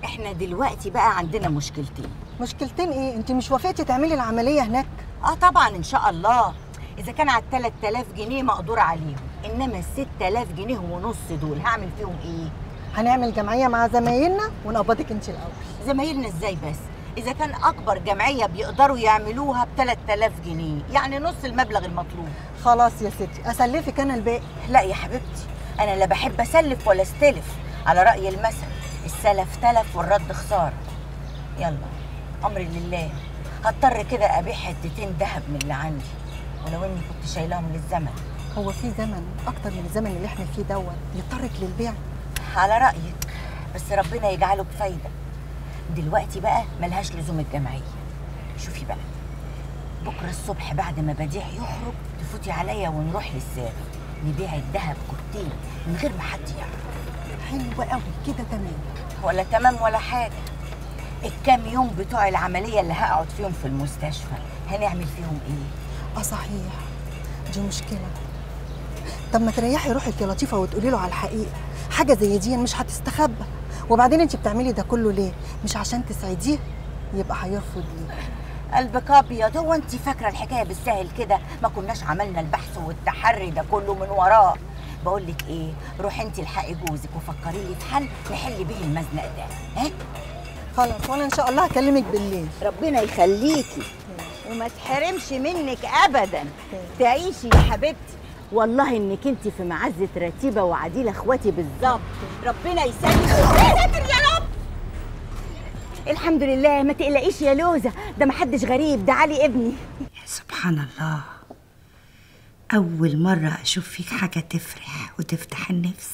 احنا دلوقتي بقى عندنا مشكلتين مشكلتين ايه انت مش وافقتي تعملي العمليه هناك اه طبعا ان شاء الله اذا كان على 3000 جنيه مقدور عليهم انما ال 6000 جنيه ونص دول هعمل فيهم ايه هنعمل جمعيه مع زمايلنا ونقبضك انت الاول زمايلنا ازاي بس اذا كان اكبر جمعيه بيقدروا يعملوها ب 3000 جنيه يعني نص المبلغ المطلوب خلاص يا ستي اسلفك انا الباقي لا يا حبيبتي انا لا بحب اسلف ولا استلف على راي المثل السلف تلف والرد خساره يلا امري لله هضطر كده ابيع حتتين ذهب من اللي عندي ولو اني كنت شايلاهم للزمن هو في زمن اكتر من الزمن اللي احنا فيه دوت يضطرك للبيع على رايك بس ربنا يجعله بفايده دلوقتي بقى ملهاش لزوم الجمعيه شوفي بقى بكره الصبح بعد ما بديع يخرج تفوتي عليا ونروح للساق نبيع الذهب كورتين من غير ما حد يعرف حلو قوي كده تمام ولا تمام ولا حاجه الكام يوم بتوع العمليه اللي هقعد فيهم في المستشفى هنعمل فيهم ايه اه صحيح دي مشكله طب ما تريحي روحك يا لطيفه وتقولي له على الحقيقه حاجه زي دي مش هتستخبى وبعدين انت بتعملي ده كله ليه مش عشان تسعديه يبقى هيرفض ليه قلبك ابيض هو انت فاكره الحكايه بالسهل كده ما كناش عملنا البحث والتحري ده كله من وراه بقول لك ايه روحي انت الحقي جوزك وفكري لي في حل نحل بيه المزنق ده ها خلاص وانا ان شاء الله هكلمك بالليل ربنا يخليكي وما تحرمش منك ابدا تعيشي يا حبيبتي والله انك انت في معزه رتيبه وعديله اخواتي بالظبط ربنا يسلمك يا ساتر يا رب الحمد لله ما تقلقيش يا لوزه ده محدش غريب ده علي ابني سبحان الله أول مرة أشوف فيك حاجة تفرح وتفتح النفس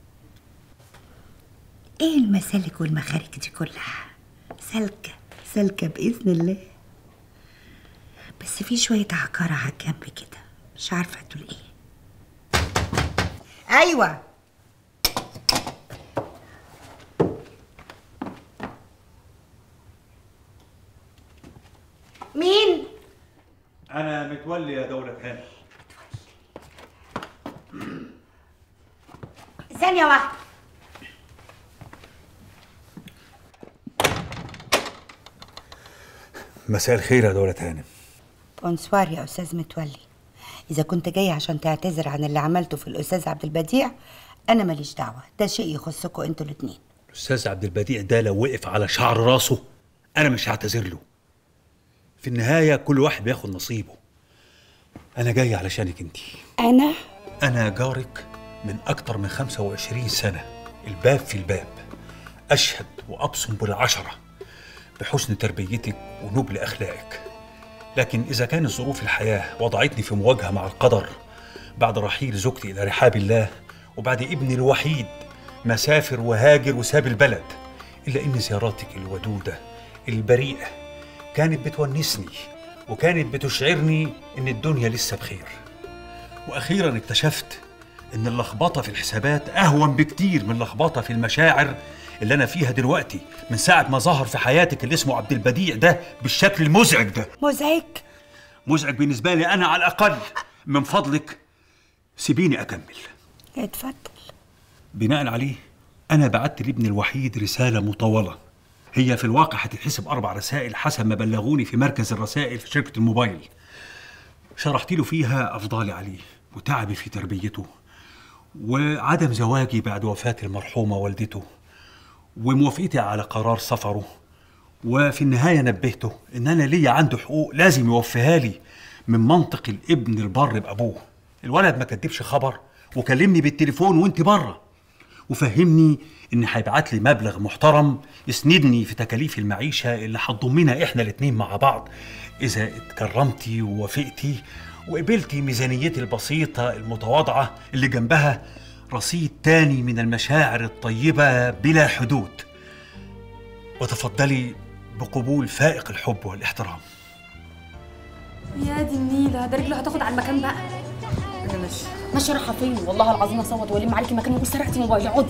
إيه المسالك والمخارج دي كلها سالكة سالكة بإذن الله بس في شوية عكارة على الجنب كده مش عارفة تقول إيه أيوة مين؟ أنا متولي يا دولة هاني ثانية واحدة مساء الخير يا دولة هانم بونسوار يا أستاذ متولي إذا كنت جاي عشان تعتذر عن اللي عملته في الأستاذ عبد البديع أنا ماليش دعوة ده شيء يخصكم أنتوا الاتنين الأستاذ عبد البديع ده لو وقف على شعر راسه أنا مش هعتذر له في النهاية كل واحد بياخد نصيبه أنا جاي علشانك أنت أنا أنا جارك من أكتر من 25 سنة الباب في الباب أشهد وأبصم بالعشرة بحسن تربيتك ونبل أخلاقك لكن إذا كانت ظروف الحياة وضعتني في مواجهة مع القدر بعد رحيل زوجتي إلى رحاب الله وبعد ابني الوحيد مسافر وهاجر وساب البلد إلا إن زياراتك الودودة البريئة كانت بتونسني وكانت بتشعرني إن الدنيا لسه بخير واخيرا اكتشفت ان اللخبطه في الحسابات اهون بكتير من اللخبطه في المشاعر اللي انا فيها دلوقتي من ساعه ما ظهر في حياتك اللي اسمه عبد البديع ده بالشكل المزعج ده مزعج مزعج بالنسبه لي انا على الاقل من فضلك سيبيني اكمل اتفضل بناء عليه انا بعت لابني الوحيد رساله مطوله هي في الواقع هتتحسب اربع رسائل حسب ما بلغوني في مركز الرسائل في شركه الموبايل شرحت له فيها افضالي عليه وتعبي في تربيته وعدم زواجي بعد وفاه المرحومه والدته وموافقتي على قرار سفره وفي النهايه نبهته ان انا ليا عنده حقوق لازم يوفيها لي من منطق الابن البر بابوه الولد ما كدبش خبر وكلمني بالتليفون وانت بره وفهمني ان هيبعت لي مبلغ محترم يسندني في تكاليف المعيشه اللي هتضمنا احنا الاتنين مع بعض اذا اتكرمتي ووافقتي وقبلتي ميزانيتي البسيطه المتواضعه اللي جنبها رصيد تاني من المشاعر الطيبه بلا حدود وتفضلي بقبول فائق الحب والاحترام يا دي النيلة ده رجله هتاخد على المكان بقى انا ماشي ماشي رايحه فين والله العظيم اصوت والم عليكي مكان وسرقتي موبايلي اقعدي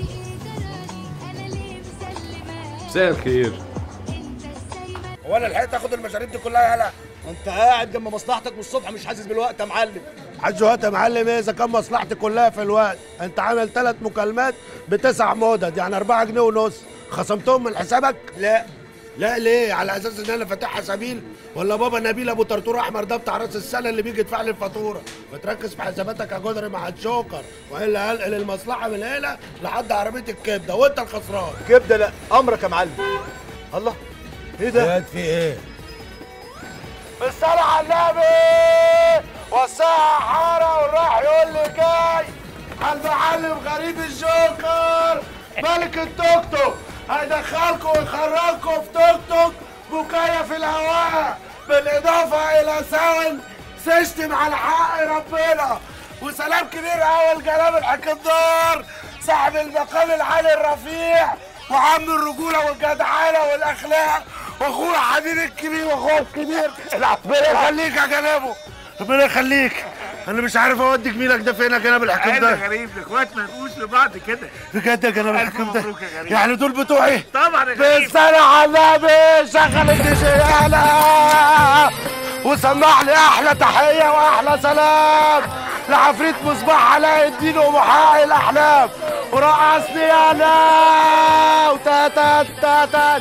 مساء الخير هو انا لحقت اخد المشاريب دي كلها يالا انت قاعد جنب مصلحتك من الصبح مش حاسس بالوقت يا معلم حاج وقت يا معلم ايه اذا كان مصلحتي كلها في الوقت انت عامل ثلاث مكالمات بتسع مدد يعني 4 جنيه ونص خصمتهم من حسابك لا لا ليه على اساس ان انا فاتحها سبيل ولا بابا نبيل ابو طرطور احمر ده بتاع راس السنه اللي بيجي يدفع لي الفاتوره فتركز في حساباتك يا جدري مع الجوكر والا هنقل المصلحه من هنا لحد عربيه الكبده وانت الخسران كبده لا امرك يا معلم الله ايه ده ياد في ايه بالصلاة على النبي والساعة حارة والراح يقول لي جاي المعلم غريب الجوكر ملك التوك توك هيدخلكم ويخرجكم في توك توك بكاية في الهواء بالإضافة إلى ساوند سيستم على حق ربنا وسلام كبير أوي لجناب الحكمدار صاحب المقام العالي الرفيع وعم الرجولة والجدعانة والأخلاق واخويا حبيبي الكبير واخويا الكبير ربنا يخليك يا جنابه ربنا يخليك انا مش عارف اودي جميلك ده فين يا جناب الحكم ده غريب الاخوات ما يبقوش لبعض كده بجد يا جناب ألف الحكم ده مبروك يا غريب. يعني دول بتوعي طبعا يا غريب بالسنة على النبي شغل الدي يالا وسمع لي احلى تحية واحلى سلام لعفريت مصباح علاء الدين ومحقق الاحلام ورقصني يالا وتاتا تاتا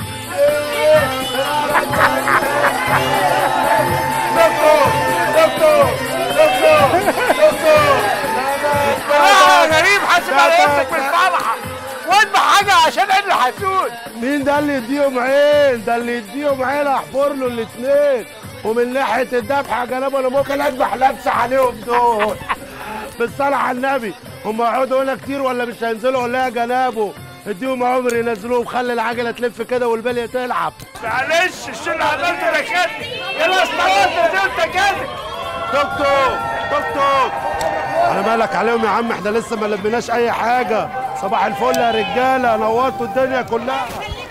دكتور دكتور دكتور دكتور يا غريب حاسب على نفسك بالفرحه واذبح حاجه عشان انا حسود مين ده اللي يديهم عين ده اللي يديهم عين احفر له الاثنين ومن ناحيه الذبح يا جناب انا ممكن اذبح لبسه عليهم دول بالصلاه على النبي هم يقعدوا هنا كتير ولا مش هينزلوا ولا إيه يا جنابه اديهم عمر ينزلوهم خلي العجله تلف كده والبليه تلعب معلش الشيء اللي عملته ده كده خلاص خلاص نزلت كده دكتور دكتور على مالك عليهم يا عم احنا لسه ما لبناش اي حاجه صباح الفل يا رجاله نورتوا الدنيا كلها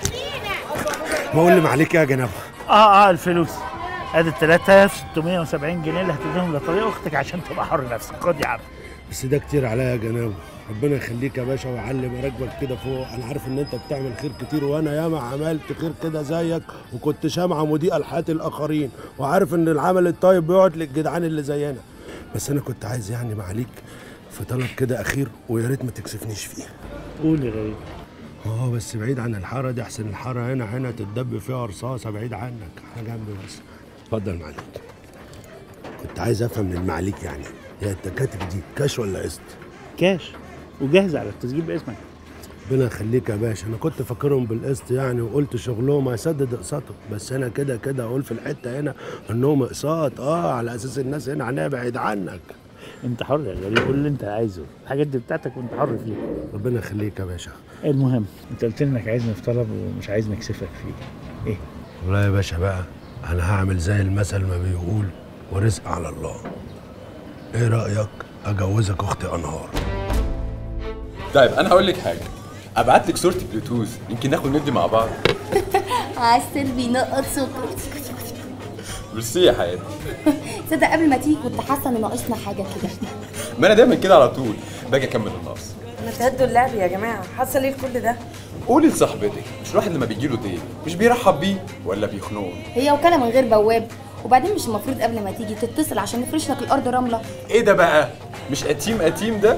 بقول لي معليك يا جنابه اه اه الفلوس ادي ال 3670 جنيه اللي هتديهم لطريق اختك عشان تبقى حر نفسك خد يا عم بس ده كتير عليا يا جنابه ربنا يخليك يا باشا ويعلي مراكبك كده فوق انا عارف ان انت بتعمل خير كتير وانا ياما عملت خير كده زيك وكنت شامعه مضيئه لحياه الاخرين وعارف ان العمل الطيب بيقعد للجدعان اللي زينا بس انا كنت عايز يعني معاليك في طلب كده اخير ويا ريت ما تكسفنيش فيه قول يا غريب اه بس بعيد عن الحاره دي احسن الحاره هنا هنا تتدب فيها رصاصه بعيد عنك على جنب بس اتفضل معاليك كنت عايز افهم من المعاليك يعني هي التكاتك دي كاش ولا قسط كاش وجاهزه على التسجيل باسمك ربنا يخليك يا باشا انا كنت فاكرهم بالقسط يعني وقلت شغلهم هيسدد اقساطه بس انا كده كده اقول في الحته هنا انهم اقساط اه على اساس الناس هنا هنبعد عنك انت حر يا غريب قول اللي انت عايزه الحاجات دي بتاعتك وانت حر فيها ربنا يخليك يا باشا المهم انت قلت لي انك عايزني في طلب ومش عايز نكسفك فيه ايه والله يا باشا بقى انا هعمل زي المثل ما بيقول ورزق على الله ايه رايك اجوزك اختي انهار طيب انا هقول لك حاجه ابعت لك صورتي بلوتوث يمكن ناخد ندي مع بعض عسل بينقط سكر ميرسي يا حياتي تصدق قبل ما تيجي كنت حاسه ان ناقصنا حاجه كده ما انا دايما كده على طول باجي اكمل النص ما تهدوا اللعب يا جماعه حصل ايه كل ده قولي لصاحبتك مش الواحد لما بيجي له ضيف مش بيرحب بيه ولا بيخنقه هي وكاله من غير بواب وبعدين مش المفروض قبل ما تيجي تتصل عشان نفرش لك الارض رمله ايه ده بقى مش قتيم قتيم ده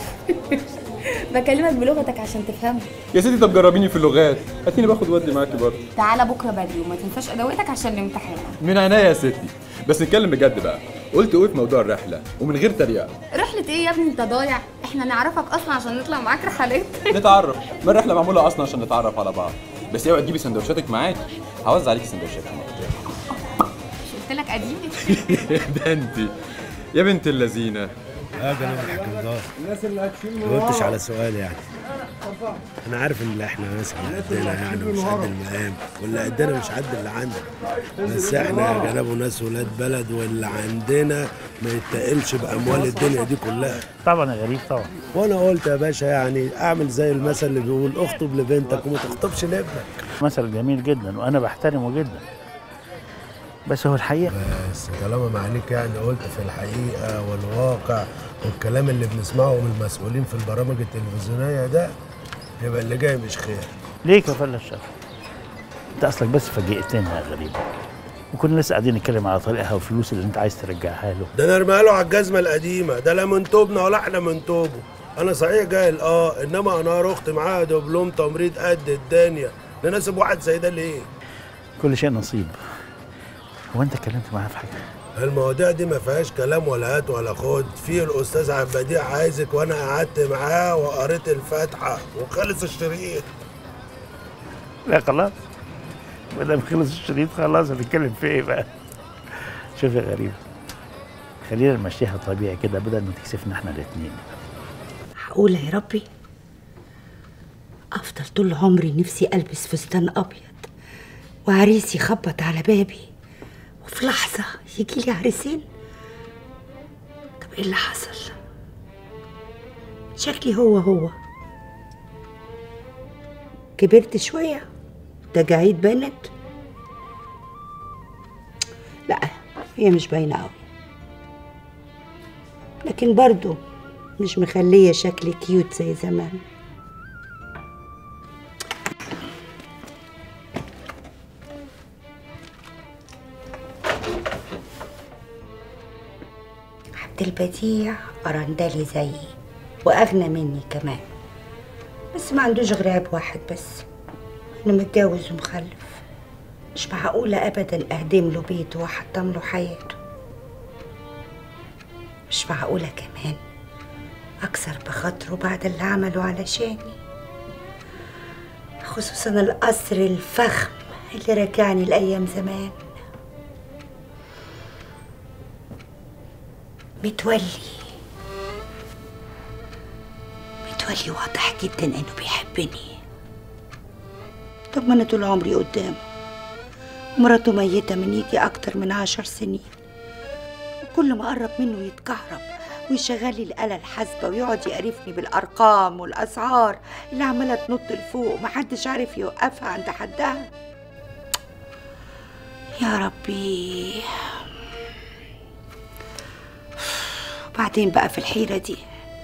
بكلمك بلغتك عشان تفهمها يا ستي طب جربيني في اللغات هاتيني باخد ودي معاكي برضه تعالى بكره بدري وما تنساش ادواتك عشان الامتحان من عينيا يا ستي بس نتكلم بجد بقى قلت ايه في موضوع الرحله ومن غير تريقه رحله ايه يا ابني انت ضايع احنا نعرفك اصلا عشان نطلع معاك رحلات نتعرف ما الرحله معموله اصلا عشان نتعرف على بعض بس اوعي تجيبي سندوتشاتك معاكي هوزع عليكي سندوتشات هناك مش قلت لك قديم ده انت يا بنت اللذينه يا جناب الحكم ده الناس اللي هتشيل ما جاوبتش على سؤال يعني انا عارف ان احنا ناس على قدنا يعني مش قد المقام واللي قدنا مش قد اللي عندنا بس احنا يا جناب ناس ولاد بلد واللي عندنا ما يتقلش باموال الدنيا دي كلها طبعا يا غريب طبعا وانا قلت يا باشا يعني اعمل زي المثل اللي بيقول اخطب لبنتك وما تخطبش لابنك مثل جميل جدا وانا بحترمه جدا بس هو الحقيقه بس طالما ما عليك يعني قلت في الحقيقه والواقع والكلام اللي بنسمعه من المسؤولين في البرامج التلفزيونيه ده يبقى اللي جاي مش خير ليه كفل الشر انت اصلك بس فاجئتنا يا غريب وكنا لسه قاعدين نتكلم على طريقها والفلوس اللي انت عايز ترجعها له ده انا ارميها له على الجزمه القديمه ده لا من توبنا ولا احنا من توبه انا صحيح جاهل اه انما انا اختي معاها دبلوم تمريض قد الدنيا نناسب واحد زي ده ليه كل شيء نصيب هو انت اتكلمت معاها في حاجه المواضيع دي ما فيهاش كلام ولا هات ولا خد في الاستاذ عبد البديع عايزك وانا قعدت معاه وقريت الفاتحه وخلص الشريط لا خلاص ما دام خلص الشريط خلاص هنتكلم في ايه بقى شوف يا غريب خلينا نمشيها طبيعي كده بدل ما تكسفنا احنا الاثنين هقول يا ربي افضل طول عمري نفسي البس فستان ابيض وعريس يخبط على بابي وفي لحظه يجي لي عريسين طب ايه اللي حصل شكلي هو هو كبرت شويه تجاعيد بانت لا هي مش باينه قوي لكن برضو مش مخليه شكلي كيوت زي زمان عبد البديع أرندلي زيي وأغنى مني كمان بس ما عندوش غير عيب واحد بس إنه متجوز ومخلف مش معقولة أبدا أهدم له بيته وأحطم له حياته مش معقولة كمان أكسر بخاطره بعد اللي عمله علشاني خصوصا القصر الفخم اللي رجعني لأيام زمان متولي متولي واضح جدا انه بيحبني طب ما انا طول عمري قدامه مراته ميتة من يجي أكتر من عشر سنين وكل ما أقرب منه يتكهرب ويشغل لي الآلة الحاسبة ويقعد يقرفني بالأرقام والأسعار اللي عمالة تنط لفوق محدش عارف يوقفها عند حدها يا ربي وبعدين بقى في الحيرة دي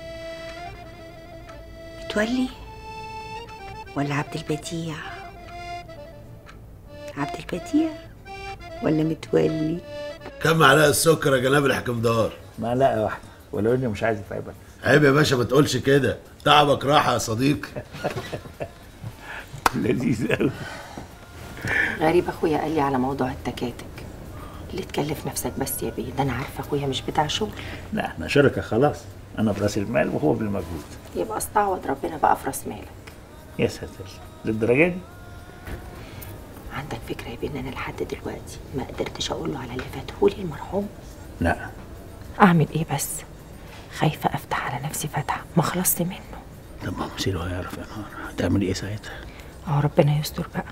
متولي ولا عبد البديع عبد البديع ولا متولي كم معلقه السكر يا جناب الحكمدار معلقه واحده ولو اني مش عايز اتعبك عيب يا باشا ما تقولش كده تعبك راحه يا صديقي لذيذ قوي غريب اخويا قال لي على موضوع التكاتك اللي تكلف نفسك بس يا بيه ده انا عارفه اخويا مش بتاع شغل لا احنا شركه خلاص انا براس المال وهو بالمجهود يبقى استعوض ربنا بقى في راس مالك يا ساتر للدرجه دي عندك فكره يا بيه ان انا لحد دلوقتي ما قدرتش اقول له على اللي فاتهولي المرحوم لا اعمل ايه بس خايفه افتح على نفسي فتحه ما خلصت منه طب ما هو مصيره هيعرف يا نهار هتعمل ايه ساعتها اه ربنا يستر بقى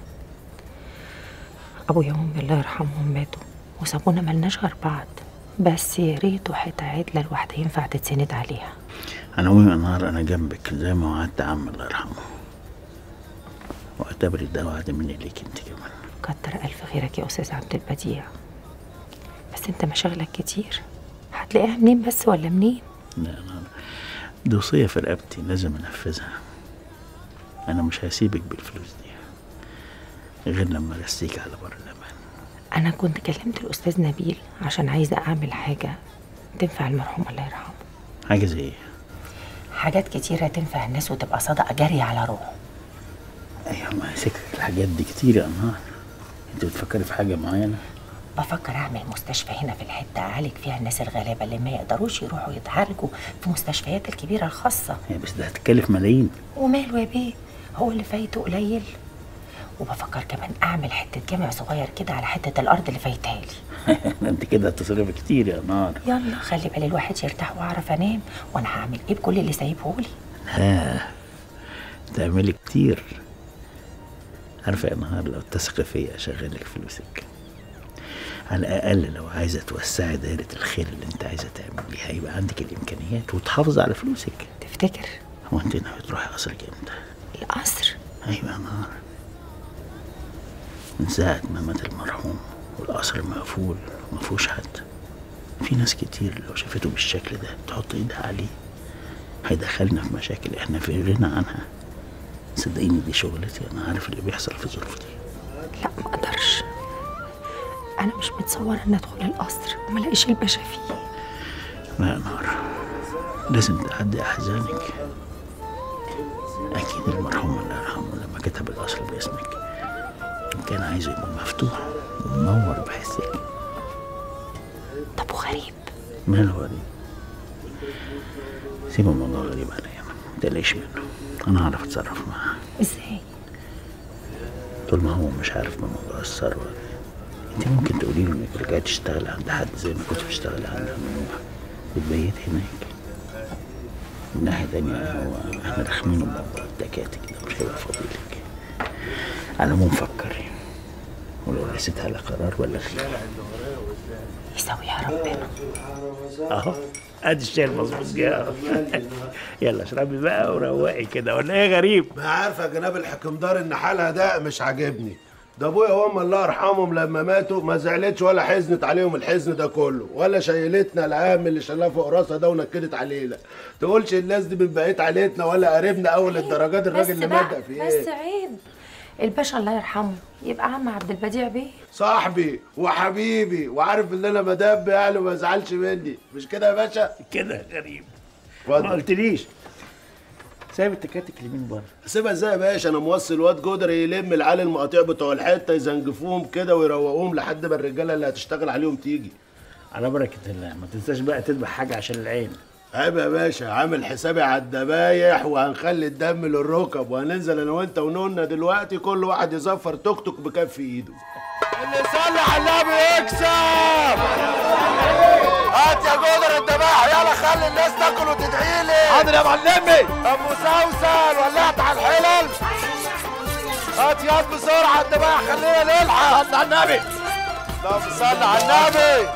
ابويا وامي الله يرحمهم ماتوا وسابونا ملناش غير بعض بس يا ريت حته عدله الواحده ينفع تتسند عليها انا ويا نهار انا جنبك زي ما وعدت عم الله يرحمه واعتبري ده وعد مني ليك انت كمان كتر الف خيرك يا استاذ عبد البديع بس انت مشاغلك كتير هتلاقيها منين بس ولا منين لا انا دي وصيه في رقبتي لازم انفذها انا مش هسيبك بالفلوس دي غير لما ارسيك على بر الامان انا كنت كلمت الاستاذ نبيل عشان عايزه اعمل حاجه تنفع المرحوم الله يرحمه حاجه زي ايه حاجات كتيره تنفع الناس وتبقى صدقه جاريه على روحه ايوه ما سكر الحاجات دي كتير يا انهار انت بتفكري في حاجه معينه بفكر اعمل مستشفى هنا في الحته اعالج فيها الناس الغلابه اللي ما يقدروش يروحوا يتعالجوا في مستشفيات الكبيره الخاصه هي بس ده هتكلف ملايين وماله يا بيه هو اللي فايته قليل وبفكر كمان اعمل حته جامع صغير كده على حته الارض اللي فايتها لي انت كده هتصرفي كتير يا نهار يلا خلي بالي الواحد يرتاح واعرف انام وانا هعمل ايه بكل اللي سايبه لي ها تعملي كتير عارفه يا نهار لو تثقي فيا اشغلك فلوسك على الاقل لو عايزه توسعي دايره الخير اللي انت عايزه تعمليها يبقى عندك الامكانيات وتحافظي على فلوسك تفتكر هو انت ناوي تروحي قصرك امتى القصر ايوه يا نهار من ساعة ما مات المرحوم والقصر مقفول ومفيهوش حد في ناس كتير لو شافته بالشكل ده تحط ايدها عليه هيدخلنا في مشاكل احنا في غنى عنها صدقيني دي شغلتي انا عارف اللي بيحصل في ظروفي لا ما اقدرش انا مش متصوره ان ادخل القصر وما الاقيش الباشا فيه لا يا نهار لازم تعدي أحزانك أكيد المرحوم الله يرحمه لما كتب الأصل باسمك كان عايزه يبقى مفتوح ومنور بحسك طب وغريب ماله غريب سيب الموضوع غريب عليا ما تقلقش منه أنا هعرف أتصرف معاه ازاي طول ما هو مش عارف من موضوع الثروة انت ممكن تقولي له انك رجعت تشتغل عند حد زي ما كنت بتشتغل عند ممنوع وتبيت هناك من ناحية تانية هو احنا راخمينه بموضوع التكاتك ده مش هيبقى فاضيلك على العموم فكري ولو رسيت على قرار ولا خلاف يسويها ربنا اهو ادي الشاي المظبوط جه يلا اشربي بقى وروقي كده ولا ايه غريب ما عارفه جناب الحكمدار ان حالها ده مش عاجبني ده ابويا وام الله يرحمهم لما ماتوا ما زعلتش ولا حزنت عليهم الحزن ده كله ولا شيلتنا العام اللي شالها فوق راسها ده ونكدت علينا تقولش الناس دي من بقيت عيلتنا ولا قريبنا اول الدرجات الراجل اللي مات ده في بس ايه عيب الباشا الله يرحمه يبقى عم عبد البديع بيه صاحبي وحبيبي وعارف ان انا مدب يعني وما يزعلش مني مش كده يا باشا كده غريب اتفضل. ما قلتليش سايب التكاتك اليمين بره سيبها ازاي يا باشا انا موصي الواد جدر يلم العيال المقاطيع بتوع الحته يزنجفوهم كده ويروقوهم لحد ما الرجاله اللي هتشتغل عليهم تيجي على بركه الله ما تنساش بقى تذبح حاجه عشان العين عيب يا باشا عامل حسابي على الدبايح وهنخلي الدم للركب وهننزل انا وانت ونونا دلوقتي كل واحد يزفر توك توك بكف في ايده اللي يصلي على النبي يكسب هات يا جدر الدباح يلا خلي الناس تاكل وتدعي لي حاضر يا معلمي ابو سوسن ولعت على الحلل هات ياض بسرعه الدباح خلينا نلحق صل على النبي اللهم صل على النبي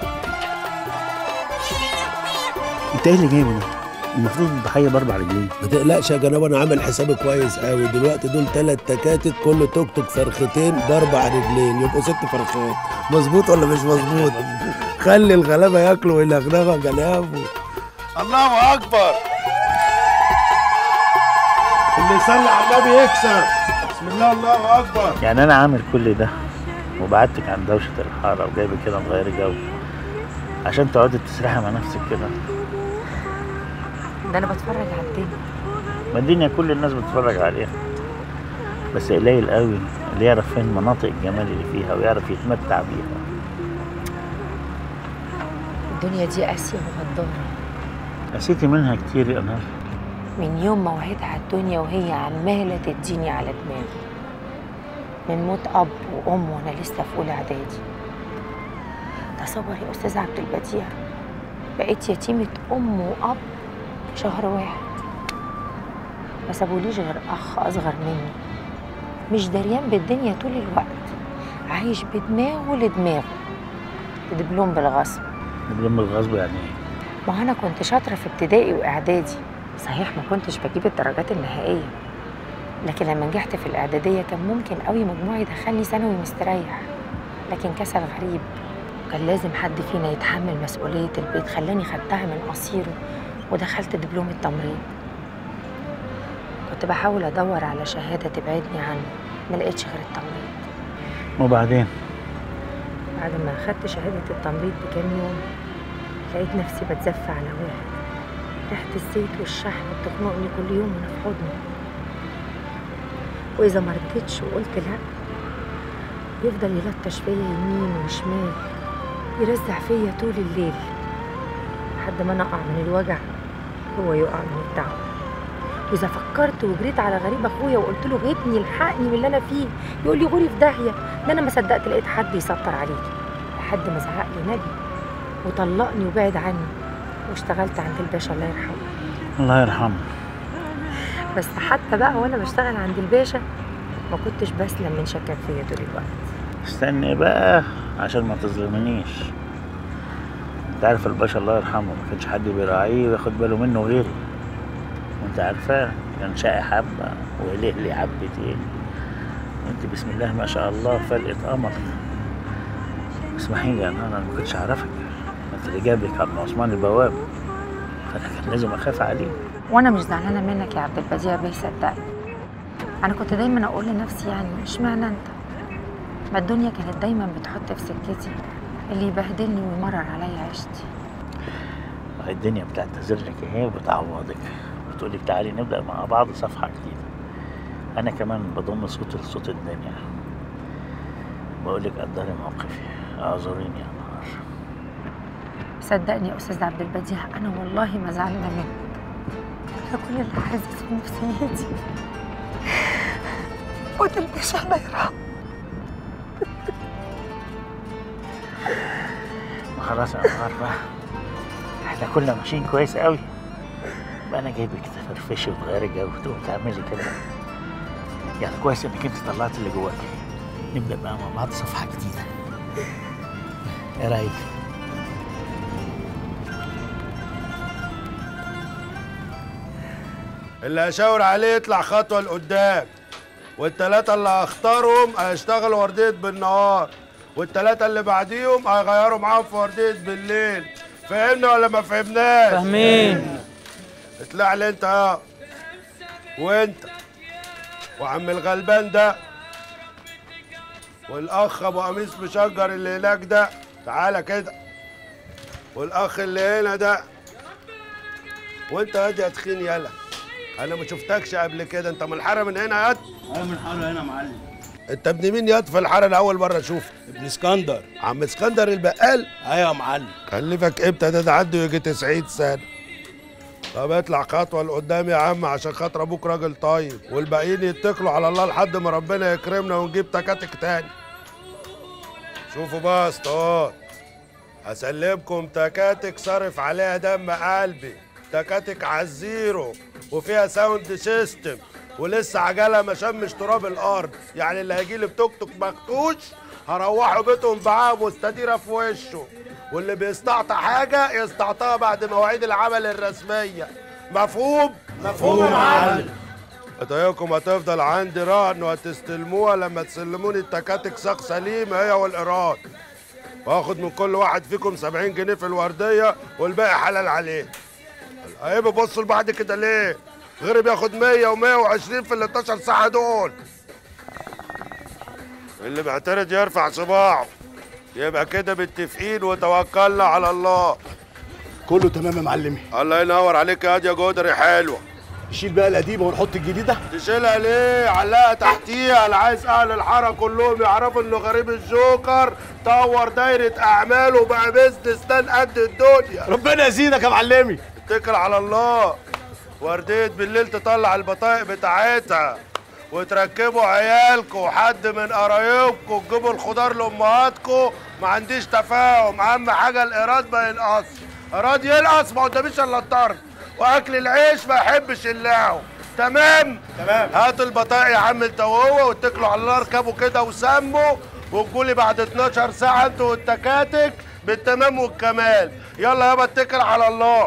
انت ايه اللي جايبه ده؟ المفروض الضحيه باربع رجلين ما تقلقش يا جناب انا عامل حسابي كويس قوي دلوقتي دول ثلاث تكاتك كل توك توك فرختين باربع رجلين يبقوا ست فرخات مظبوط ولا مش مظبوط خلي الغلابه ياكلوا ويلغلغوا جنابه الله اكبر اللي يصلي على النبي يكسب بسم الله الله اكبر يعني انا عامل كل ده وبعتك عن دوشه الحاره وجايبك كده نغير جو عشان تقعدي تسرحي مع نفسك كده ده انا بتفرج على الدنيا ما الدنيا كل الناس بتتفرج عليها بس قليل قوي اللي يعرف فين مناطق الجمال اللي فيها ويعرف يتمتع بيها الدنيا دي قاسية وغدارة قسيتي منها كتير يا نهار من يوم ما وعيت على الدنيا وهي عمالة تديني على دماغي من موت أب وأم وأنا لسه في أولى إعدادي تصور يا أستاذ عبد البديع بقيت يتيمة أم وأب في شهر واحد ما سابوليش غير أخ أصغر مني مش دريان بالدنيا طول الوقت عايش بدماغه لدماغه دبلوم بالغصب دبلوم بالغصب يعني ايه؟ ما هو انا كنت شاطره في ابتدائي واعدادي صحيح ما كنتش بجيب الدرجات النهائيه لكن لما نجحت في الاعداديه كان ممكن قوي مجموعي يدخلني ثانوي مستريح لكن كسل غريب وكان لازم حد فينا يتحمل مسؤوليه البيت خلاني خدتها من قصيره ودخلت دبلوم التمريض كنت بحاول ادور على شهاده تبعدني عنه ما لقيتش غير التمريض وبعدين بعد ما أخدت شهادة التمريض بكام يوم لقيت نفسي بتزف على واحد ريحة الزيت والشحم بتخنقني كل يوم وأنا في حضنه وإذا ما رضيتش وقلت لأ يفضل يلطش فيا يمين وشمال يرزع فيا طول الليل لحد ما أنا أقع من الوجع هو يقع من التعب وإذا فكرت وجريت على غريب أخويا وقلت له غيبني الحقني من اللي أنا فيه يقول لي غوري في داهية ده أنا ما صدقت لقيت حد يسطر عليكي لحد ما زعق لي نبي وطلقني وبعد عني واشتغلت عند الباشا الله يرحمه الله يرحمه بس حتى بقى وانا بشتغل عند الباشا ما كنتش بسلم من شكك فيا طول الوقت استني بقى عشان ما تظلمنيش انت عارف الباشا الله يرحمه ما كانش حد بيراعيه وياخد باله منه غيري وانت عارفاه كان شقي حبه ولهلي حبتين وانت بسم الله ما شاء الله فلقة قمر اسمحي لي انا انا ما كنتش اعرفك انت اللي جابك عم عثمان البواب فانا كان لازم اخاف عليه وانا مش زعلانه منك يا عبد البديع بيه صدقني انا كنت دايما اقول لنفسي يعني اشمعنى انت ما الدنيا كانت دايما بتحط في سكتي اللي يبهدلني ويمرر عليا عيشتي الدنيا بتعتذر لك اهي وبتعوضك بتقول لك تعالي نبدا مع بعض صفحه جديده انا كمان بضم صوتي لصوت الدنيا بقول لك قدري موقفي اعذريني يا نهار صدقني يا استاذ عبد البديع انا والله ما زعلانه منك انا كل اللي حاسس في نفسيتي وده الباشا الله يرحمه ما خلاص يا نهار بقى احنا كنا ماشيين كويس قوي بقى انا جايبك تفرفشي وتغيري جو وتقوم تعملي كده يعني كويس انك انت طلعت اللي جواكي نبدا بقى مع بعض صفحه جديده ايه رايك اللي هشاور عليه يطلع خطوه لقدام والتلاته اللي هختارهم هيشتغلوا ورديه بالنهار والتلاته اللي بعديهم هيغيروا معاهم في ورديه بالليل فهمنا ولا ما فهمناش؟ فاهمين. اطلع لي انت اه وانت وعم الغلبان ده والاخ ابو قميص مشجر اللي هناك ده تعالى كده والاخ اللي هنا ده وانت هادي يا تخين يلا انا ما شفتكش قبل كده انت من الحاره من هنا يا ياد انا من الحاره هنا يا معلم انت ابن مين ياد في الحاره لاول مره اشوفك ابن اسكندر عم اسكندر البقال ايوه يا معلم كلفك امتى ده ده عنده يجي 90 سنه طب اطلع خطوه لقدام يا عم عشان خاطر ابوك راجل طيب والباقيين يتكلوا على الله لحد ما ربنا يكرمنا ونجيب تكاتك تاني شوفوا بقى يا اسطوات هسلمكم تكاتك صارف عليها دم قلبي تكاتك على الزيرو وفيها ساوند سيستم ولسه عجله ما شمش تراب الارض يعني اللي هيجي لي بتوك توك مخدوش هروحوا بيتهم بعاه مستديره في وشه واللي بيستعطى حاجه يستعطاها بعد مواعيد العمل الرسميه مفهوم مفهوم يا معلم هداياكم هتفضل عندي رهن وهتستلموها لما تسلموني التكاتك ساق سليم هي والايراد واخد من كل واحد فيكم 70 جنيه في الورديه والباقي حلال عليه ايوه بصوا لبعض كده ليه غيري بياخد 100 و120 في ال 12 ساعه دول اللي بيعترض يرفع صباعه يبقى كده متفقين وتوكلنا على الله كله تمام يا معلمي الله ينور عليك يا يا جودري حلوه نشيل بقى القديمه ونحط الجديده تشيلها ليه علقها تحتيها انا عايز اهل الحاره كلهم يعرفوا انه غريب الجوكر طور دايره اعماله وبقى بيزنس مان قد الدنيا ربنا يزيدك يا معلمي اتكل على الله ورديت بالليل تطلع البطايق بتاعتها وتركبوا عيالكم حد من قرايبكم تجيبوا الخضار لامهاتكم ما عنديش تفاهم اهم حاجه الايراد ما ينقصش ايراد ينقص ما قداميش الا الطرد واكل العيش ما يحبش اللعو تمام تمام هاتوا البطايق يا عم انت وهو واتكلوا على الله اركبوا كده وسموا وتقولي بعد 12 ساعه انتوا والتكاتك بالتمام والكمال يلا يابا اتكل على الله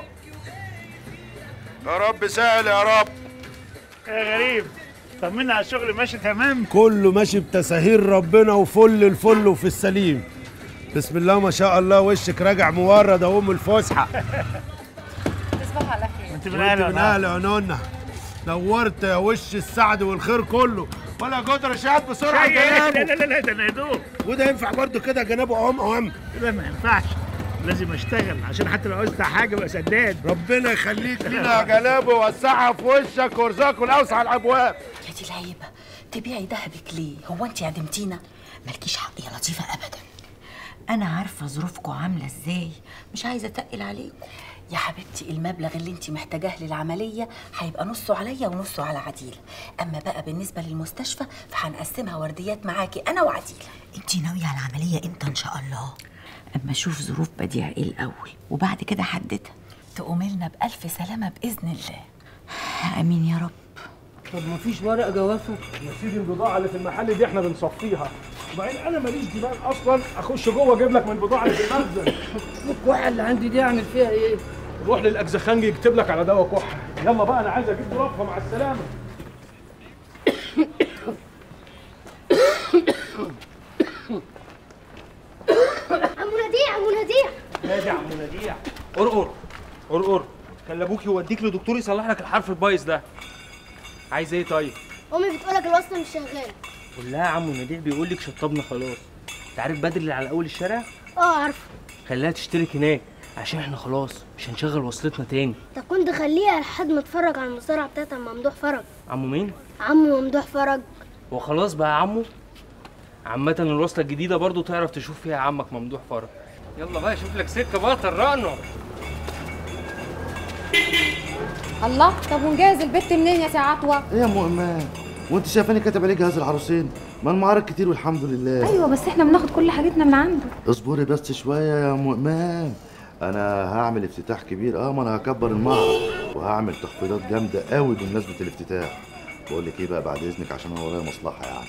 يا رب سهل يا رب يا غريب طمنا على الشغل ماشي تمام كله ماشي بتساهيل ربنا وفل الفل وفي السليم بسم الله ما شاء الله وشك راجع مورد اهو من الفسحه تصبحوا على خير انت وانت من اهل عنونا نورت يا وش السعد والخير كله ولا قدر شاد بسرعه لا جنابه لا لا ده انا يدوب وده ينفع برضو كده جنابه ام ام لا ما ينفعش لازم اشتغل عشان حتى لو عوزت حاجه ابقى سداد ربنا يخليك لينا يا جنابه ووسعها في وشك وارزقك الاوسع الابواب يا دي العيبة تبيعي دهبك ليه؟ هو انت عدمتينا؟ مالكيش حق يا لطيفة أبدا أنا عارفة ظروفكم عاملة ازاي مش عايزة أتقل عليكم يا حبيبتي المبلغ اللي انت محتاجاه للعملية هيبقى نصه عليا ونصه على عديلة أما بقى بالنسبة للمستشفى فهنقسمها ورديات معاكي أنا وعديلة انت ناويه على العمليه امتى ان شاء الله اما اشوف ظروف بديع ايه الاول وبعد كده احددها تقومي لنا بألف سلامة بإذن الله امين يا رب طب مفيش ورقه جوافه يا سيدي البضاعه اللي في المحل دي احنا بنصفيها وبعدين انا ماليش دماغ اصلا اخش جوه اجيب لك من البضاعه اللي في المخزن الكحه اللي عندي دي اعمل فيها ايه؟ روح للاجزخانجي يكتب لك على دواء كحه يلا بقى انا عايز اجيب ضربها مع السلامه عمو نديع عمو نديع نادي يا عم نديع قرقر قرقر كان ابوك يوديك لدكتور يصلح لك الحرف البايظ ده عايز ايه طيب؟ امي بتقولك الوصله مش شغاله قول لها يا عم نديع بيقول لك شطبنا خلاص انت عارف بدر اللي على اول الشارع؟ اه عارفه خليها تشترك هناك عشان احنا خلاص مش هنشغل وصلتنا تاني طب كنت خليها لحد ما اتفرج على المصارعه بتاعت عم ممدوح فرج عمو مين عمو ممدوح فرج وخلاص بقى عمو عامة الوصلة الجديدة برضو تعرف تشوف فيها عمك ممدوح فرج يلا بقى شوف لك سكة بقى طرقنا الله طب ونجهز البت منين يا سي عطوه ايه يا مؤمن وانت شايفاني كاتب عليه جهاز العروسين ما المعارض كتير والحمد لله ايوه بس احنا بناخد كل حاجتنا من عنده اصبري بس شويه يا مؤمن انا هعمل افتتاح كبير اه ما انا هكبر المعرض وهعمل تخفيضات جامده قوي بمناسبه الافتتاح بقول لك ايه بقى بعد اذنك عشان انا ورايا مصلحه يعني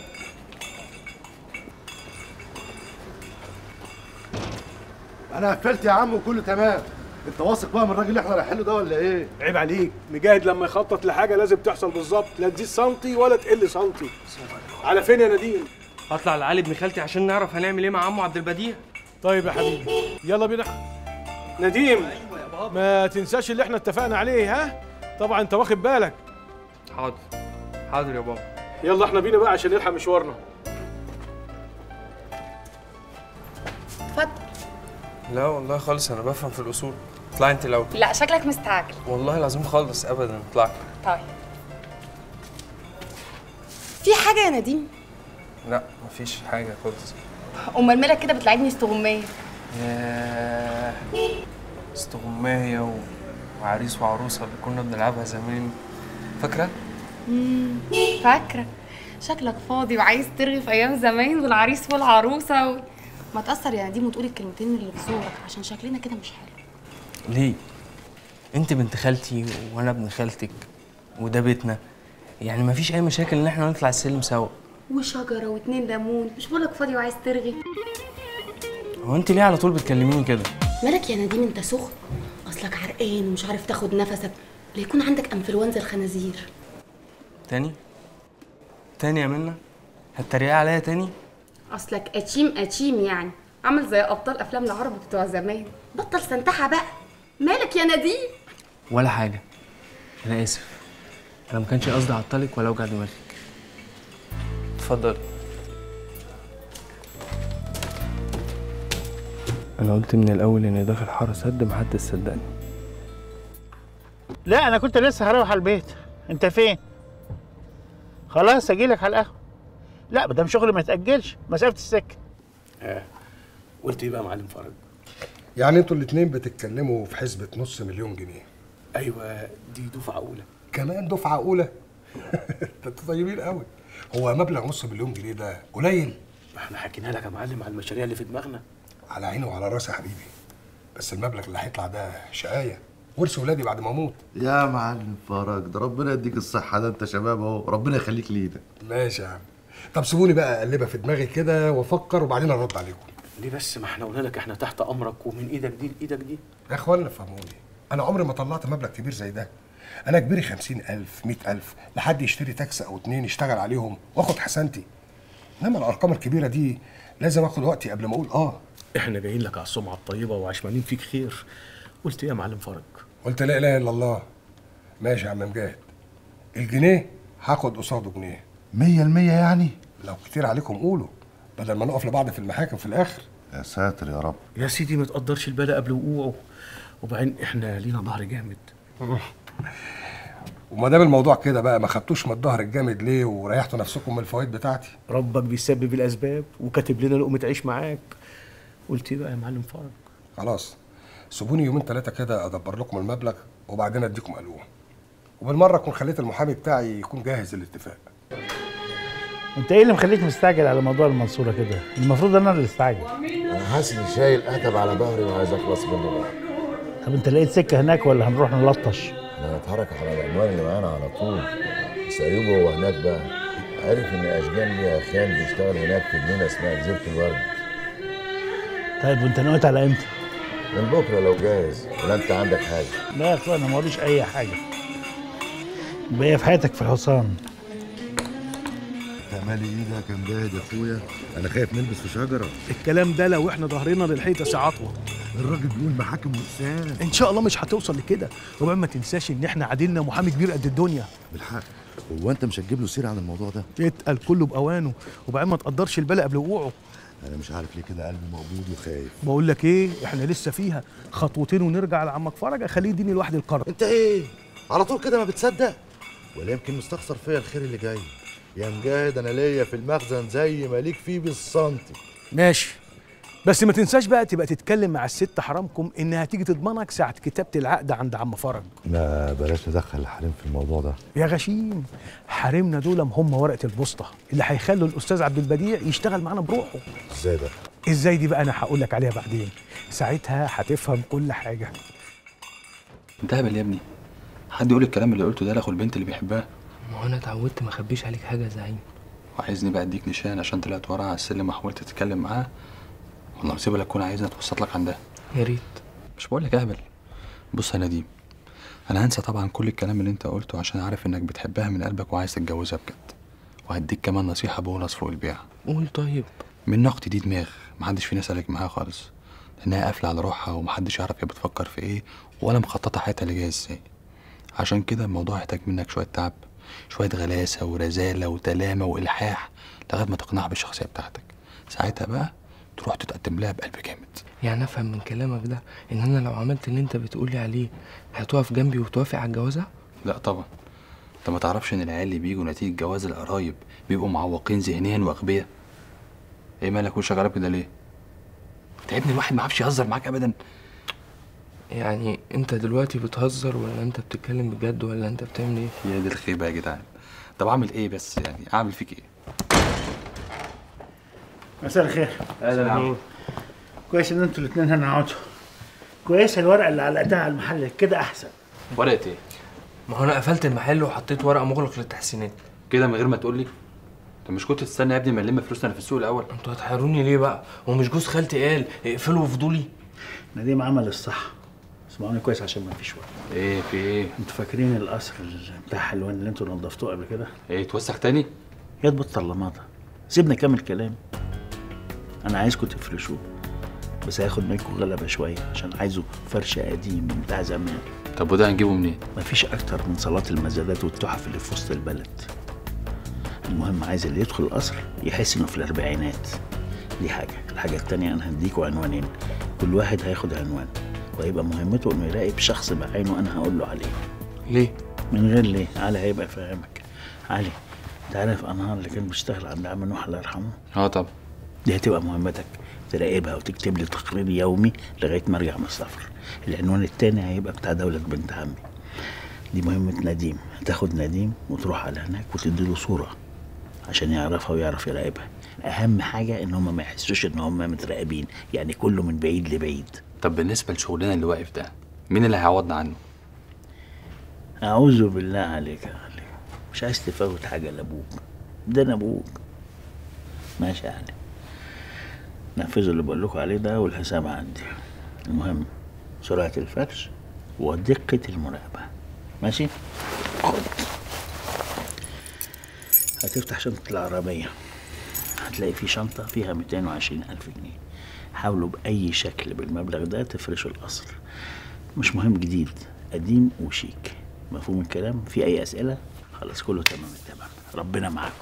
انا قفلت يا عم وكله تمام انت واثق بقى من الراجل اللي احنا رايحين له ده ولا ايه عيب عليك مجاهد لما يخطط لحاجه لازم تحصل بالظبط لا تزيد سنتي ولا تقل سنتي على فين يا نديم هطلع لعلي ابن خالتي عشان نعرف هنعمل ايه مع عمو عبد البديع طيب يا حبيبي يلا بينا نديم ما تنساش اللي احنا اتفقنا عليه ها طبعا انت واخد بالك حاضر حاضر يا بابا يلا احنا بينا بقى عشان نلحق مشوارنا لا والله خالص انا بفهم في الاصول اطلعي انت الاول لا شكلك مستعجل والله العظيم خالص ابدا اطلعي طيب في حاجه يا نديم لا مفيش حاجه خالص امال مالك كده بتلعبني استغمايه ياه استغماية و... وعريس وعروسة اللي كنا بنلعبها زمان فاكرة؟ امم فاكره شكلك فاضي وعايز ترغي في ايام زمان والعريس والعروسه و... ما تاثر يا نديم وتقولي الكلمتين اللي في زورك عشان شكلنا كده مش حلو ليه؟ انت بنت خالتي وانا ابن خالتك وده بيتنا يعني مفيش اي مشاكل ان احنا نطلع السلم سوا وشجره واتنين ليمون مش بقولك فاضي وعايز ترغي هو انت ليه على طول بتكلميني كده؟ مالك يا نديم انت سخن اصلك عرقان ومش عارف تاخد نفسك لا يكون عندك انفلونزا الخنازير تاني؟ تاني يا منى؟ هتتريقي عليا تاني؟ اصلك اتشيم اتشيم يعني عامل زي ابطال افلام العرب بتوع زمان بطل سنتحه بقى مالك يا نديم ولا حاجة أنا آسف أنا ما كانش قصدي أعطلك ولا أوجع دماغك اتفضل أنا قلت من الأول إني داخل حرس هد محدش صدقني لا انا كنت لسه هروح على البيت انت فين خلاص اجيلك على القهوه لا ما دام شغلي ما يتاجلش مسافه السكه اه قلت ايه بقى يا معلم فرج يعني انتوا الاتنين بتتكلموا في حسبة نص مليون جنيه ايوه دي دفعه اولى كمان دفعة أولى ده انتوا طيبين قوي هو مبلغ نص مليون جنيه ده قليل ما احنا حكينا لك يا معلم على المشاريع اللي في دماغنا على عيني وعلى راسي يا حبيبي بس المبلغ اللي هيطلع ده شقاية ورث ولادي بعد ما اموت يا معلم فرج ده ربنا يديك الصحه ده انت شباب اهو ربنا يخليك لينا ماشي يا عم طب سيبوني بقى اقلبها في دماغي كده وافكر وبعدين ارد عليكم ليه بس ما احنا قلنا لك احنا تحت امرك ومن ايدك دي لايدك دي يا اخوانا فهموني انا عمري ما طلعت مبلغ كبير زي ده انا كبيري خمسين ألف مئة ألف لحد يشتري تاكسي أو اتنين يشتغل عليهم واخد حسنتي انما الارقام الكبيره دي لازم اخد وقتي قبل ما اقول اه احنا جايين لك على السمعه الطيبه وعشمانين فيك خير قلت ايه يا معلم فرج قلت لا اله الا الله ماشي يا عم مجاهد الجنيه هاخد قصاده جنيه مية المية يعني لو كتير عليكم قولوا بدل ما نقف لبعض في المحاكم في الاخر يا ساتر يا رب يا سيدي ما تقدرش البلاء قبل وقوعه وبعدين احنا لينا ظهر جامد وما دام الموضوع كده بقى ما خدتوش من الظهر الجامد ليه وريحتوا نفسكم من الفوائد بتاعتي ربك بيسبب الاسباب وكاتب لنا لقمه عيش معاك قلت ايه بقى يا معلم فرج خلاص سيبوني يومين ثلاثه كده ادبر لكم المبلغ وبعدين اديكم قلوه وبالمره اكون خليت المحامي بتاعي يكون جاهز للاتفاق انت ايه اللي مخليك مستعجل على موضوع المنصوره كده المفروض انا اللي استعجل انا حاسس اني شايل اتب على ظهري وعايز اخلص منه بقى طب انت لقيت سكه هناك ولا هنروح نلطش احنا هنتحرك على العنوان اللي معانا على طول بس ايوب هو هناك بقى عارف ان اشجان ليها خان بيشتغل هناك في جنينه اسمها جزيره الورد طيب وانت نويت على امتى من بكره لو جاهز ولا انت عندك حاجه لا يا اخويا انا موريش اي حاجه بقى في حياتك في الحصان انت مالي ايدك يا مجاهد يا اخويا انا خايف نلبس في شجره الكلام ده لو احنا ظهرنا للحيطه ساعتها الراجل بيقول محاكم واقسام ان شاء الله مش هتوصل لكده وبعدين ما تنساش ان احنا عادلنا محامي كبير قد الدنيا بالحق هو انت مش هتجيب له سيره عن الموضوع ده اتقل كله باوانه وبعدين ما تقدرش البلاء قبل وقوعه انا مش عارف ليه كده قلبي مقبوض وخايف بقول لك ايه احنا لسه فيها خطوتين ونرجع لعمك فرج اخليه يديني لوحدي القرض انت ايه على طول كده ما بتصدق ولا يمكن مستخسر فيا الخير اللي جاي يا مجاهد انا ليا في المخزن زي ما ليك فيه بالسنتي ماشي بس ما تنساش بقى تبقى تتكلم مع الست حرامكم انها تيجي تضمنك ساعه كتابه العقد عند عم فرج لا بلاش ندخل الحريم في الموضوع ده يا غشيم حريمنا دول هم ورقه البوسطه اللي هيخلوا الاستاذ عبد البديع يشتغل معانا بروحه ازاي ده ازاي دي بقى انا هقول لك عليها بعدين ساعتها هتفهم كل حاجه انت هبل يا ابني حد يقول الكلام اللي قلته ده لاخو البنت اللي بيحبها ما هو انا اتعودت ما اخبيش عليك حاجه يا زعيم وعايزني بقى اديك نشان عشان طلعت ورا على السلم وحاولت تتكلم معاه والله مسيبها لك تكون عايزني اتوسط لك عندها يا ريت مش بقول لك اهبل بص يا نديم انا هنسى طبعا كل الكلام اللي انت قلته عشان عارف انك بتحبها من قلبك وعايز تتجوزها بجد وهديك كمان نصيحه بونص فوق البيع قول طيب من اختي دي دماغ محدش فينا سالك معاها خالص لانها قافله على روحها ومحدش يعرف هي بتفكر في ايه ولا مخططه حياتها اللي جايه ازاي عشان كده الموضوع يحتاج منك شويه تعب شويه غلاسه ورزاله وتلامه والحاح لغايه ما تقنعها بالشخصيه بتاعتك ساعتها بقى تروح تتقدم لها بقلب جامد يعني افهم من كلامك ده ان انا لو عملت اللي انت بتقولي عليه هتقف جنبي وتوافق على الجوازه لا طبعا انت ما تعرفش ان العيال اللي بيجوا نتيجه جواز القرايب بيبقوا معوقين ذهنيا واغبياء ايه مالك وشك غريب كده ليه انت يا ابني الواحد ما عرفش يهزر معاك ابدا يعني انت دلوقتي بتهزر ولا انت بتتكلم بجد ولا انت بتعمل ايه يا دي الخيبه يا جدعان طب اعمل ايه بس يعني اعمل فيك ايه مساء الخير أهلا يا عم. كويس ان انتوا الاثنين هنا قعدتوا كويس الورقه اللي علقتها على المحل كده احسن ورقه ايه ما هو انا قفلت المحل وحطيت ورقه مغلق للتحسينات كده من غير ما تقول لي انت مش كنت تستنى يا ابني ما نلم فلوسنا في السوق الاول انتوا هتحيروني ليه بقى هو مش جوز خالتي قال اقفلوا فضولي نديم عمل الصح اسمعوني كويس عشان ما فيش وقت ايه في ايه انتوا فاكرين القصر اللي بتاع حلوان اللي انتوا نظفتوه قبل كده ايه اتوسخ تاني يا تبطل لماضه سيبنا كمل كلام انا عايزكم تفرشوه بس هياخد منكم غلبه شويه عشان عايزه فرش قديم من بتاع زمان طب وده هنجيبه منين مفيش اكتر من صالات المزادات والتحف اللي في وسط البلد المهم عايز اللي يدخل القصر يحس انه في الاربعينات دي حاجه الحاجه التانية انا هديكوا عنوانين كل واحد هياخد عنوان وهيبقى مهمته انه يراقب شخص بعينه انا هقول له عليه ليه من غير ليه علي هيبقى يفهمك علي انت عارف انهار اللي كان بيشتغل عند عم نوح الله يرحمه اه طبعا دي هتبقى مهمتك تراقبها وتكتب لي تقرير يومي لغايه ما ارجع من السفر العنوان التاني هيبقى بتاع دولة بنت عمي دي مهمة نديم هتاخد نديم وتروح على هناك وتديله صورة عشان يعرفها ويعرف يراقبها أهم حاجة إن هم ما يحسوش إن هم متراقبين يعني كله من بعيد لبعيد طب بالنسبه لشغلنا اللي واقف ده مين اللي هيعوضنا عنه أعوذ بالله عليك يا علي مش عايز تفوت حاجة لأبوك ده أنا أبوك ماشي يا علي نفذوا اللي بقول لكم عليه ده والحساب عندي المهم سرعة الفرش ودقة المراقبة ماشي خد هتفتح شنطة العربية هتلاقي في شنطة فيها 220 ألف جنيه حاولوا بأي شكل بالمبلغ ده تفرشوا القصر مش مهم جديد قديم وشيك مفهوم الكلام في أي أسئلة خلاص كله تمام تمام ربنا معاكم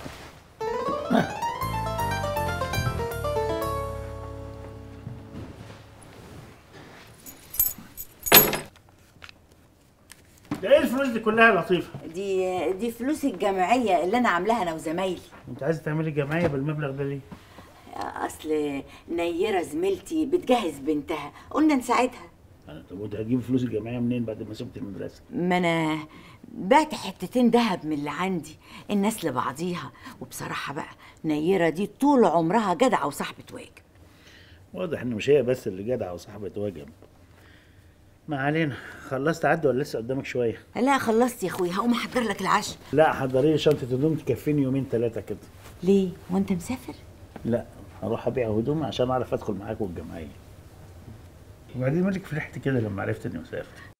ده ايه الفلوس دي كلها يا لطيفه دي دي فلوس الجمعيه اللي انا عاملاها انا وزمايلي انت عايزه تعملي جمعيه بالمبلغ ده ليه اصل نيره زميلتي بتجهز بنتها قلنا نساعدها أنا- طب وانت هتجيب فلوس الجمعيه منين بعد ما سبت المدرسه ما انا بعت حتتين دهب من اللي عندي الناس لبعضيها وبصراحه بقى نيره دي طول عمرها جدعه وصاحبه واجب واضح ان مش هي بس اللي جدعه وصاحبه واجب ما علينا خلصت عدى ولا لسه قدامك شويه لا خلصت يا اخويا هقوم احضر لك العشاء لا حضري لي شنطه هدوم تكفيني يومين ثلاثه كده ليه وانت مسافر لا هروح ابيع هدوم عشان اعرف ادخل معاكم الجمعيه وبعدين مالك فرحت كده لما عرفت اني مسافر